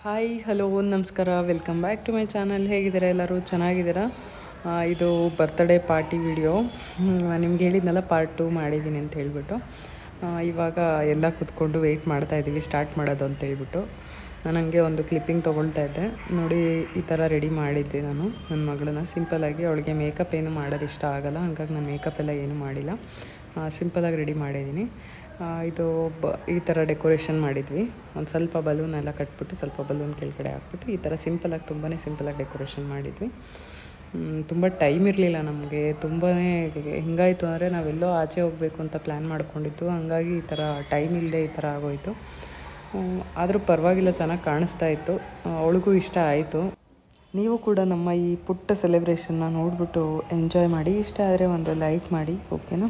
Hi hello ನಮಸ್ಕಾರ welcome back to my channel ಹೇಗಿದ್ದೀರಾ ಎಲ್ಲರೂ ಚೆನ್ನಾಗಿದ್ದೀರಾ ಆ, ಇದು ಬರ್ತ್ಡೇ ಪಾರ್ಟಿ ವಿಡಿಯೋ ನಿಮ್ಗೆ ಹೇಳಿದ್ನಲ್ಲ ಪಾರ್ಟ್ ಟು ಮಾಡಿದ್ದೀನಿ ಅಂತ ಹೇಳ್ಬಿಟ್ಟು ಆ, ಇವಾಗ ಎಲ್ಲ ಕೂತ್ಕೊಂಡು ವೆಯ್ಟ್ ಮಾಡ್ತಾ ಇದ್ದೀವಿ ಸ್ಟಾರ್ಟ್ ಮಾಡೋದು ಅಂತ ಹೇಳ್ಬಿಟ್ಟು ನಾನು ಹಂಗೆ ಒಂದು ಕ್ಲಿಪ್ಪಿಂಗ್ ತೊಗೊಳ್ತಾ ಇದ್ದೆ ನೋಡಿ ಈ ಥರ ರೆಡಿ ಮಾಡಿದ್ದೆ ನಾನು ನನ್ನ ಮಗಳನ್ನ ಸಿಂಪಲ್ಲಾಗಿ ಅವಳಿಗೆ ಮೇಕಪ್ ಏನು ಮಾಡೋದು ಇಷ್ಟ ಆಗಲ್ಲ ಹಂಗಾಗಿ ನಾನು ಮೇಕಪ್ ಎಲ್ಲ ಏನು ಮಾಡಿಲ್ಲ ಸಿಂಪಲಾಗಿ ರೆಡಿ ಮಾಡಿದ್ದೀನಿ ಆ, ಇದು ಬ ಈ ಥರ ಡೆಕೋರೇಷನ್ ಮಾಡಿದ್ವಿ ಒಂದು ಸ್ವಲ್ಪ ಬಲೂನ್ ಎಲ್ಲ ಕಟ್ಬಿಟ್ಟು ಸ್ವಲ್ಪ ಬಲೂನ್ ಕೆಳಗಡೆ ಹಾಕ್ಬಿಟ್ಟು ಈ ಥರ ಸಿಂಪಲಾಗಿ ತುಂಬಾ ಸಿಂಪಲಾಗಿ ಡೆಕೋರೇಷನ್ ಮಾಡಿದ್ವಿ ತುಂಬ ಟೈಮ್ ಇರಲಿಲ್ಲ ನಮಗೆ ತುಂಬಾ ಹಿಂಗಾಯಿತು ಅಂದರೆ ನಾವೆಲ್ಲೋ ಆಚೆ ಹೋಗಬೇಕು ಅಂತ ಪ್ಲ್ಯಾನ್ ಮಾಡ್ಕೊಂಡಿದ್ದು ಹಂಗಾಗಿ ಈ ಥರ ಟೈಮ್ ಇಲ್ಲದೆ ಈ ಥರ ಆಗೋಯಿತು ಆದರೂ ಪರವಾಗಿಲ್ಲ ಚೆನ್ನಾಗಿ ಕಾಣಿಸ್ತಾ ಇತ್ತು ಅವಳಿಗೂ ಇಷ್ಟ ಆಯಿತು ನೀವು ಕೂಡ ನಮ್ಮ ಈ ಪುಟ್ಟ ಸೆಲೆಬ್ರೇಷನ್ನ ನೋಡಿಬಿಟ್ಟು ಎಂಜಾಯ್ ಮಾಡಿ ಇಷ್ಟ ಆದರೆ ಒಂದು ಲೈಕ್ ಮಾಡಿ ಓಕೆನಾ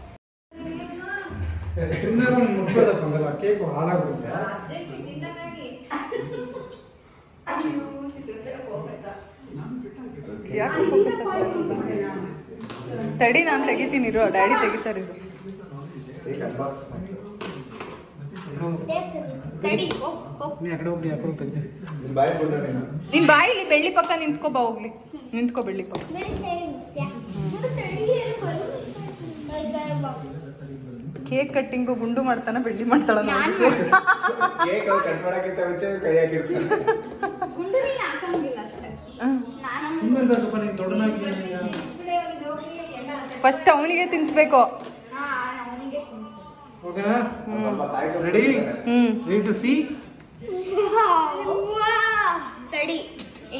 ತಿಂದಾಗ ಒಂದು ಮುಟ್ಬಿಡ್ದಪ್ಪಂಗಲ್ಲ ಕೇಕು ಹಾಳಾಗ್ಬಿಡುತ್ತೆ ಯಾಕೆ ಫೋಕಸ್ ತಡಿ ನಾನು ತೆಗಿತೀನಿ ಇರೋ ಡ್ಯಾಡಿ ತೆಗಿತಾರೆ ಇರು ನೀ ಆ ಕಡೆ ಹೋಗ್ಲಿ ಆ ಕಡೆ ಹೋಗಿ ತೆಗ್ದು ನಿನ್ ಬಾಯಿಲಿ ಬೆಳ್ಳಿ ಪಕ್ಕ ನಿಂತ್ಕೋ ಬಾ ಹೋಗ್ಲಿ ನಿಂತ್ಕೋ ಬೆಳ್ಳಿ ಪಕ್ಕ ಕೇಕ್ ಕಟ್ಟಿಂಗು ಗುಂಡು ಮಾಡ್ತಾನ ಬೆಳ್ಳಿ ಮಾಡ್ತಾಳ ಕೇಕ್ ಕಟ್ ಮಾಡಕ್ಕಿಂತ ಮುಂಚೆ ಕೈ ಹಾಕಿರ್ತಾರೆ ಹಿಂಗಿರ್ಬೇಕಪ್ಪ ನೀನು ದೊಡ್ಡನಾಗಿ ಫಸ್ಟ್ ಅವನಿಗೆ ತಿನ್ಸ್ಬೇಕು ಓಕೆನಾ ಸ್ವಲ್ಪ ತಾಯಿ ready hmm ready to see ತಡಿ ಏ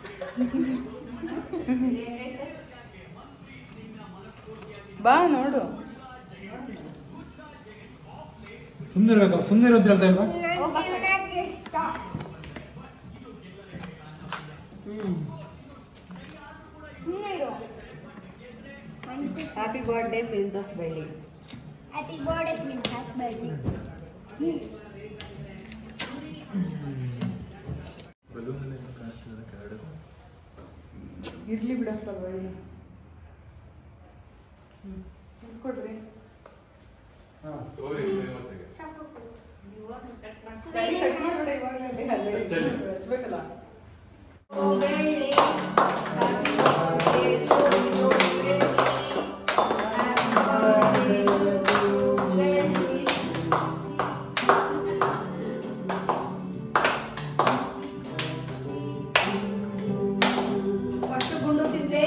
ಬಾ ನೋಡು ಸುಮ್ಮನೆ ಇರ್ಬೇಕು ಸುಮ್ಮನೆ ಇರೋದು ಹೇಳ್ತಾ ಇಲ್ವಾ happy birthday princess Belli happy birthday princess ಬರ್ಡಿ ಇರ್ಲಿ ಬಿಡಕ್ಕಲ್ವಾ ಇಲ್ಲಿ ಕೊಡ್ರಿ ಕಟ್ ಮಾಡ್ಬೇಡ ಇವಾಗಲೇ ಹಚ್ಬೇಕಲ್ಲ ಫಸ್ಟ್ ಗುಂಡು ತಿಂದೆ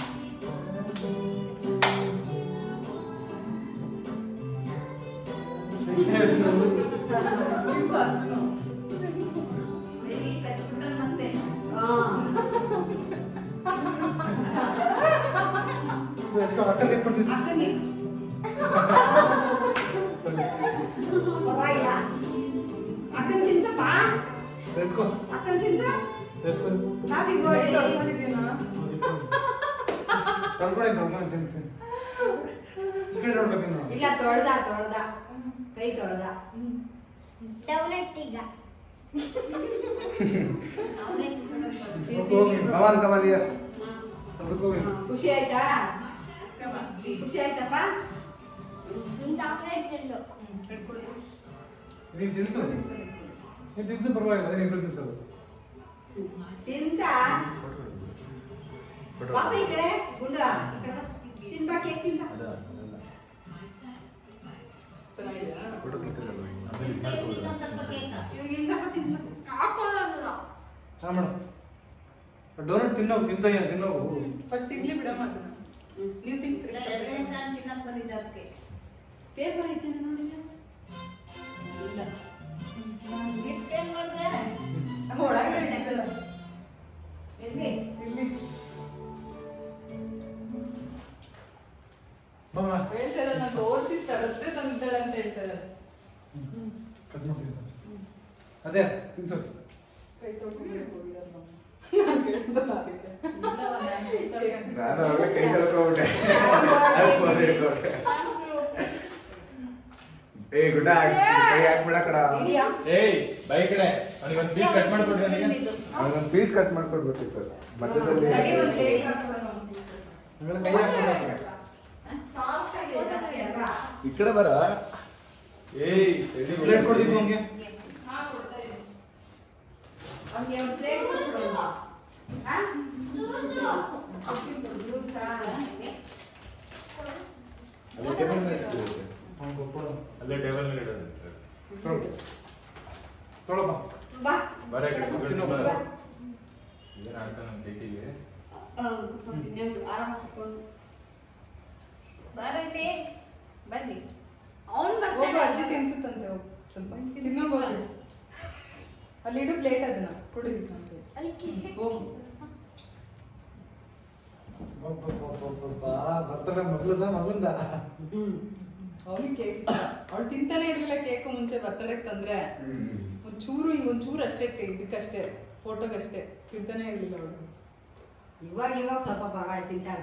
ಅಕ್ಕ ಎತ್ಕೊಡ್ತೀನಿ ಪರವಾಗಿಲ್ಲ ಅಕ್ಕನ ತಿನ್ಸಪ್ಪ ಎತ್ಕೊ ಅಕ್ಕನ ತಿನ್ಸ ಎತ್ಕೊ ಹ್ಯಾಪಿ ಬರ್ಡೇ ಕರ್ಕೊಂಡೆ ಕರ್ಕೊಂಡು ತಿಂತೀನಿ ಈ ಕಡೆ ನೋಡ್ಬೇಕು ನೀನು ಇಲ್ಲ ತೊಳ್ದ ತೊಳ್ದ ಕೈ ತೊಳ್ದ ಡೌನೆಟ್ ಈಗ ಹೋಗಿ ಕಮಾನ್ ಕಮಾನ್ ಇಯರ್ ಅದಕ್ಕೆ ಹೋಗಿ ಖುಷಿ ಆಯ್ತಾ ಖುಷಿ ಆಯ್ತಪ್ಪ ನಿನ್ ಚಾಕ್ಲೇಟ್ ತಿಂದು ನೀನು ತಿನ್ಸು ನೀನು ತಿನ್ಸು ಪರವಾಗಿಲ್ಲ ಅದೇ ಇಬ್ಬರು ತಿನ್ಸೋದು ತಿನ್ಸ ಪಾಪ ಈ ಕಡೆ ಗುಂಡ ತಿನ್ಬಾ ಕೇಕ್ ತಿನ್ಬಾ ಇವಾಗ ತಿನ್ಸಪ್ಪ ತಿನ್ಸಪ್ಪ ಹಾಕೊಳ್ಳೋದು ಹಾಂ ಮೇಡಮ್ ಡೋನಟ್ ತಿನ್ನೋವು ತಿಂತಯ್ಯ ತಿನ್ನೋವು ಫಸ್ಟ್ ತಿನ್ಲಿ ಬಿಡಮ್ಮ ಅದನ್ನ ನೀವು ತಿನ್ಸ್ರಿ ಪೇಪರ್ ಐತೆ ನೋಡಿಲ್ಲ ಇಲ್ಲ ಒಳಗಡೆ ಇಟ್ಟಿದ್ದಲ್ಲ. ಎಲ್ಲಿ ಇಲ್ಲಿ ಬಾಮ ಹೇಳ್ತಾರೆ ನಾನು ತೋರಿಸಿ ತರದ್ರೆ ತಂದಿದ್ದಾಳೆ ಅಂತ ಹೇಳ್ತಾರೆ ಕಟ್ ಮಾಡ್ತೀನಿ ಸರ್ ಅದೇ ತಿನ್ಸು ಕೈ ತೊಳ್ಕೊಂಡು ಹೋಗಿರೋದು ನಾವು. ನಾನ್ ಕೇಳ್ದಲ್ಲ ಅದಕ್ಕೆ. ನಾನು ಅವಾಗ ಕೈ ಕಳ್ಕೊಂಡ್ಬಿಟ್ಟೆ ಏ ಗುಡ್ಡ ಕೈ ಹಾಕ್ಬಿಡ ಕಡ ಏಯ್ ಬೈ ಕಡೆ ಅವನಿಗೆ ಒಂದು ಪೀಸ್ ಕಟ್ ಮಾಡ್ಕೊಡ್ರಿ ನನಗೆ ಅವನೊಂದು ಪೀಸ್ ಕಟ್ ಮಾಡ್ಕೊಡ್ಬೇಕಿತ್ತು ಮಧ್ಯದಲ್ಲಿ ತಡಿ ಒಂದ್ plate ಹಾಕ್ಬಿಡೋಣ. ಆಮೇಲೆ ಕೈ ಹಾಕ್ಬಿಡ ಸಾಫ್ಟ್ ಆಗಿರುತ್ತೆ ಅಷ್ಟೇ ಅಲ್ವಾ ಈ ಕಡೆ ಬರ ಏಯ್ ಪ್ಲೇಟ್ ಕೊಡ್ತಿದ್ವು ಹಂಗೆ ಅವ್ನಿಗೆ ಒಂದು ಪ್ಲೇಟ್ ಕೊಟ್ಬಿಡು ಹಾ? ಜ್ಯೂಸ್ ಆ? ಅಲ್ಲಿ ಟೇಬಲ್ ಮೇಲೆ ಇಟ್ಟಿರುತ್ತೆ. ಅವ್ನು ಕೊಟ್ಬಿಡು. ಅಲ್ಲೇ ಟೇಬಲ್ ಮೇಲೆ ಇಡೋದು ತೊಗೊಳು. ತೊಗೊಳಪ್ಪ. ಬಾ ಬರ ಈ ಕಡೆ ಕೂತ್ಕೊಂಡು ಬರ ಏನ್ ಆಗ್ತಾ ನಮ್ ಕೇಕಿಗೆ ಆ, ಕುತ್ಕೊಂತೀನಿ. ಆರಾಮ ಕುತ್ಕೊಂಡು ಬರಲಿ ಬನ್ನಿ ಅವನ್ ಹೋಗು ಅಜ್ಜಿ ತಿನ್ಸುತ್ತಂತೆ ಹೋಗು ಸ್ವಲ್ಪ ತಿನ್ನೋಗ್ ಹೋಗು ಅಲ್ಲಿ ಇಡು ಪ್ಲೇಟ್ ಅದನ್ನ ಕುಡಿದು ಅಲ್ಲಿ ಕೇಕ್ ಹೋಗು ಅಬ್ಬಬ್ಬಬ್ಬಬ್ಬಬ್ಬ. ಬರ್ತಡೆ ಮೊದ್ಲದ ಮಗಂದ ಅವನಿಗೆ ಕೇಕ್ ಅವಳು ತಿಂತಾನೆ ಇರ್ಲಿಲ್ಲ ಕೇಕ್ ಮುಂಚೆ ಬರ್ತಡೆಗೆ ತಂದ್ರೆ ಹ್ಮ್. ಒಂಚೂರು ಹಿಂಗ್ ಒಂಚೂರು ಅಷ್ಟೇ ಇದಕ್ಕಷ್ಟೇ ಫೋಟೋಗಷ್ಟೇ ತಿಂತಾನೆ ಇರ್ಲಿಲ್ಲ ಅವಳು ಇವಾಗ ಇವಾಗ ಸ್ವಲ್ಪ ಭಾಗ ತಿಂತಾಳೆ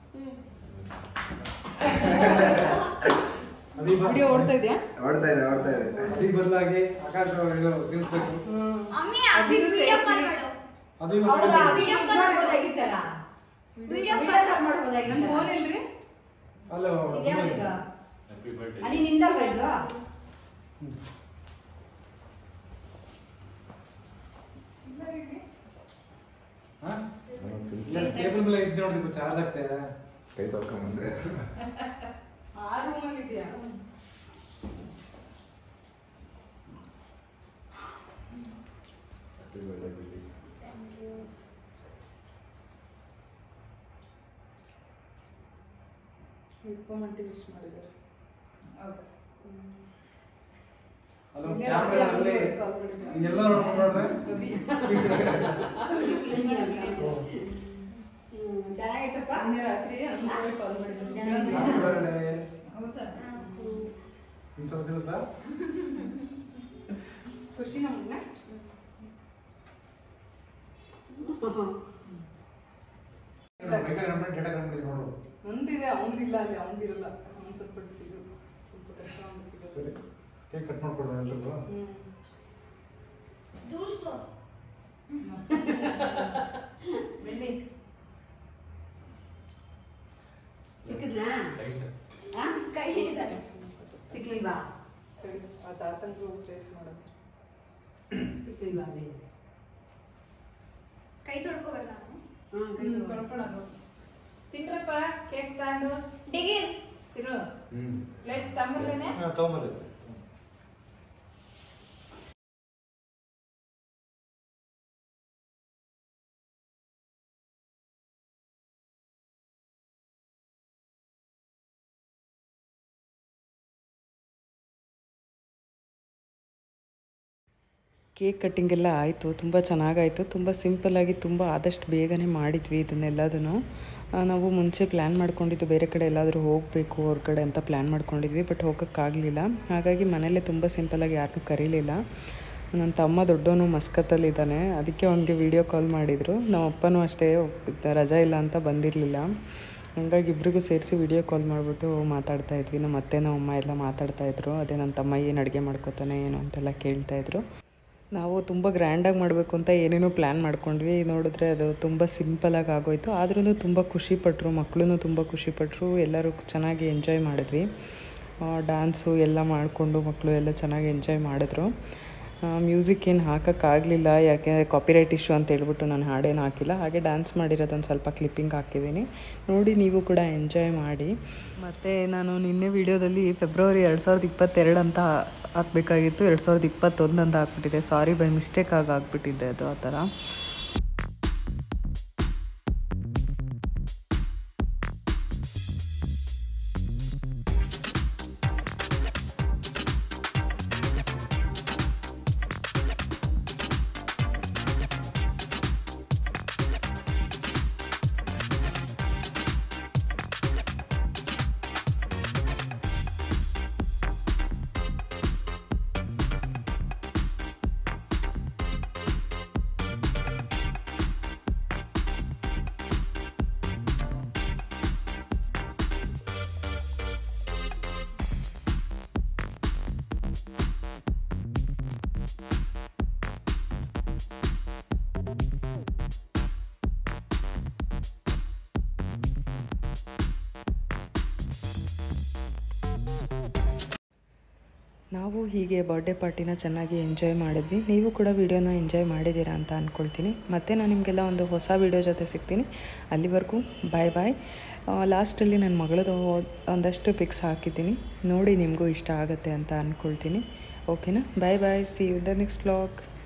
ಅದಿ ವಿಡಿಯೋ ಓಡ್ತಾ ಇದೆಯಾ ಓಡ್ತಾ ಇದೆ ಓಡ್ತಾ ಇದೆ ಅದಿ ಬದಲಾಗಿ ಆಕಾಶ ಇದು ತಿನ್ಸ್ಬೇಕು ಅಮ್ಮಿ ಅಭಿ ವಿಡಿಯೋ ಕಾಲ್ ಮಾಡು ಅದಿ ಹೌದಾ ಮಕ್ಕಳಿಗೆ ವಿಡಿಯೋ ಕಾಲ್ ಮಾಡ್ಬೋದಾಗಿತ್ತಲ್ಲ ವಿಡಿಯೋ ವಿಡಿಯೋ ಕಾಲ್ ಕಾಲ್ ನನ್ ಮಾಡ್ಬೋದಾಗಿತ್ತಲ್ಲ ಫೋನ್ ಇಲ್ರಿ ಅಲ್ಲ ಇದ್ಯಾವ್ದು ಹ್ಯಾಪಿ ಬರ್ಡೇ ಅಲ್ಲಿ ನಿಂದಲ್ವಾ ಇದು ಹಾ? ಅವ್ನು ತಿನ್ಸ್- ಇಲ್ಲ ಟೇಬಲ್ ಮೇಲೆ ಇದ್ದು ನೋಡಿದ್ರು ಚಾರ್ಜ್ ಆಗ್ತಾ ಇದೆ ಕೈ ತೊಳ್ಕೊಂಬಂದ್ರೆ ಆ ರೂಮಲ್ಲಿ ಇದೆಯಾ Happy birthday, ಬಿಡಿ. ಇಪ್ಪ ಮಟ್ಟಿ ವಿಶ್ ಮಾಡಿದ್ದಾರೆ ಅಲ್ಲ ಇನ್ನೇನು ಕ್ಯಾಮ್ರಾ ಅದೇ ಅಲ್ಲಿ ಕಾಲ್ ಮಾಡಿದ್ದಾರೆ. ಎಲ್ಲ ನೋಡ್ಕೊಂಡ್ರೆ ಕವಿ. ಹ್ಮ್, ಚೆನ್ನಾಗೈತಪ್ಪ ನಿನ್ನೆ ರಾತ್ರಿ ಹನ್ನೊಂದುವರೆಗೆ ಕಾಲ್ ಮಾಡಿದ್ರು ಚೆನ್ನಾಗಿದೆ. Happy birthday. ಹೌದಾ ಇನ್ನು ಸ್ವಲ್ಪ ದಿವಸ ಖುಷಿ ನಮ್ಗೆ ಬೇಕಾದ್ರೆ ನಮ್ಮ ಡೇಟಾ ಕಂಪ್ನಿ ನೋಡು ನಂದಿದೆ ಅವನದಿಲ್ಲ ಅಲ್ಲಿ ಅವನದಿರಲ್ಲ ಅವ್ನು ಸ್ವಲ್ಪ ಇದು ಸ್ವಲ್ಪ ಕಷ್ಟ ಅವ್ನಿಗೆ ಸಿಗೋದು. ಸರಿ ಕೇಕ್ ಕಟ್ ಮಾಡ್ಕೊಡ್ದ ಎಲ್ರಿಗೂ ಹ್ಮ್. ಜ್ಯೂಸು ಬನ್ನಿ ಸಿಕ್ಕಿದ್ನಾ ಲೈಟ್ ಹಾ? ಕೈ ಇದ್ದಾರೆ ಸಿಕ್ಲಿಲ್ವಾ ಸರಿ ಆ ತಾತಂಗೆ ಹೋಗಿ ಸೇರಿಸಿ ಮಾಡೋದು ಸಿಕ್ಲಿಲ್ವಾ ಅಲ್ಲಿ ಕೈ ತೊಳ್ಕೊ ಬರಲ್ಲ ಹ್ಮ್, ಕೈ ತೊಳ್ಕೊ. ಕರ್ಕೊಂಡೋಗು ತಿನ್ರಪ್ಪ ಕೇಕ್ ತಗೊಂಡು ಡಿಗಿ ಸಿರು ಹ್ಮ್ ಪ್ಲೇಟ್ ತಗೊಂಬರ್ಲೇನೆ ತಗೊಂಬರ್ರಿ ಕೇಕ್ ಕಟ್ಟಿಂಗ್ ಎಲ್ಲ ಆಯಿತು ತುಂಬ ಚೆನ್ನಾಗಾಯಿತು ತುಂಬ ಸಿಂಪಲ್ಲಾಗಿ ತುಂಬ ಆದಷ್ಟು ಬೇಗನೆ ಮಾಡಿದ್ವಿ ಇದನ್ನೆಲ್ಲದನ್ನು ನಾವು ಮುಂಚೆ ಪ್ಲ್ಯಾನ್ ಮಾಡ್ಕೊಂಡಿದ್ದು ಬೇರೆ ಕಡೆ ಎಲ್ಲಾದರೂ ಹೋಗಬೇಕು ಹೊರಗಡೆ ಅಂತ ಪ್ಲ್ಯಾನ್ ಮಾಡ್ಕೊಂಡಿದ್ವಿ ಬಟ್ ಹೋಗೋಕ್ಕಾಗಲಿಲ್ಲ ಹಾಗಾಗಿ ಮನೇಲೇ ತುಂಬ ಸಿಂಪಲ್ಲಾಗಿ ಯಾರನ್ನೂ ಕರೀಲಿಲ್ಲ ನನ್ನ ತಮ್ಮ ದೊಡ್ಡವನು ಮಸ್ಕತ್ತಲ್ಲಿದ್ದಾನೆ ಅದಕ್ಕೆ ಅವನಿಗೆ ವೀಡಿಯೋ ಕಾಲ್ ಮಾಡಿದರು ನಮ್ಮ ಅಪ್ಪನೂ ಅಷ್ಟೇ ರಜಾ ಇಲ್ಲ ಅಂತ ಬಂದಿರಲಿಲ್ಲ ಹಂಗಾಗಿ ಇಬ್ರಿಗೂ ಸೇರಿಸಿ ವಿಡಿಯೋ ಕಾಲ್ ಮಾಡಿಬಿಟ್ಟು ಮಾತಾಡ್ತಾ ಇದ್ವಿ ನಮ್ಮ ಅತ್ತೆ ನಮ್ಮ ಅಮ್ಮ ಎಲ್ಲ ಮಾತಾಡ್ತಾ ಇದ್ರು ಅದೇ ನನ್ನ ತಮ್ಮ ಏನು ಅಡುಗೆ ಮಾಡ್ಕೋತಾನೆ ಏನು ಅಂತೆಲ್ಲ ಕೇಳ್ತಾಯಿದ್ರು ನಾವು ತುಂಬ ಗ್ರ್ಯಾಂಡಾಗಿ ಮಾಡಬೇಕು ಅಂತ ಏನೇನೋ ಪ್ಲ್ಯಾನ್ ಮಾಡ್ಕೊಂಡ್ವಿ ನೋಡಿದ್ರೆ ಅದು ತುಂಬ ಸಿಂಪಲಾಗಿ ಆಗೋಯ್ತು ಆದ್ರೂ ತುಂಬ ಖುಷಿಪಟ್ಟರು ಮಕ್ಕಳು ತುಂಬ ಖುಷಿಪಟ್ಟರು ಎಲ್ಲರೂ ಚೆನ್ನಾಗಿ ಎಂಜಾಯ್ ಮಾಡಿದ್ವಿ ಡ್ಯಾನ್ಸು ಎಲ್ಲ ಮಾಡಿಕೊಂಡು ಮಕ್ಕಳು ಎಲ್ಲ ಚೆನ್ನಾಗಿ ಎಂಜಾಯ್ ಮಾಡಿದ್ರು ಮ್ಯೂಸಿಕ್ ಏನು ಹಾಕೋಕ್ಕಾಗಲಿಲ್ಲ ಯಾಕೆ ಕಾಪಿರೈಟ್ ಇಶ್ಯೂ ಅಂತ ಹೇಳ್ಬಿಟ್ಟು ನಾನು ಹಾಡೇನು ಹಾಕಿಲ್ಲ ಹಾಗೆ ಡ್ಯಾನ್ಸ್ ಮಾಡಿರೋದೊಂದು ಸ್ವಲ್ಪ ಕ್ಲಿಪ್ಪಿಂಗ್ ಹಾಕಿದ್ದೀನಿ ನೋಡಿ ನೀವು ಕೂಡ ಎಂಜಾಯ್ ಮಾಡಿ ಮತ್ತು ನಾನು ನಿನ್ನೆ ವಿಡಿಯೋದಲ್ಲಿ ಫೆಬ್ರವರಿ ಎರಡು ಸಾವಿರದ ಇಪ್ಪತ್ತೆರಡು ಅಂತ ಹಾಕಬೇಕಾಗಿತ್ತು ಎರಡು ಸಾವಿರದ ಇಪ್ಪತ್ತೊಂದು ಅಂತ ಹಾಕ್ಬಿಟ್ಟಿದೆ ಸಾರಿ ಬೈ ಮಿಸ್ಟೇಕ್ ಆಗಿ ಹಾಕ್ಬಿಟ್ಟಿದ್ದೆ ಅದು ಆ ಥರ ನಾವು ಹೀಗೆ ಬರ್ಡೇ ಪಾರ್ಟಿನ ಚೆನ್ನಾಗಿ ಎಂಜಾಯ್ ಮಾಡಿದ್ವಿ ನೀವು ಕೂಡ ವಿಡಿಯೋನ ಎಂಜಾಯ್ ಮಾಡಿದ್ದೀರಾ ಅಂತ ಅಂದ್ಕೊಳ್ತೀನಿ ಮತ್ತೆ ನಾನು ನಿಮಗೆಲ್ಲ ಒಂದು ಹೊಸ ವಿಡಿಯೋ ಜೊತೆ ಸಿಗ್ತೀನಿ ಅಲ್ಲಿವರೆಗೂ ಬಾಯ್ ಬಾಯ್ ಲಾಸ್ಟಲ್ಲಿ ನನ್ನ ಮಗಳದು ಒಂದಷ್ಟು ಪಿಕ್ಸ್ ಹಾಕಿದ್ದೀನಿ ನೋಡಿ ನಿಮಗೂ ಇಷ್ಟ ಆಗುತ್ತೆ ಅಂತ ಅಂದ್ಕೊಳ್ತೀನಿ ಓಕೆನಾ bye bye see you the next vlog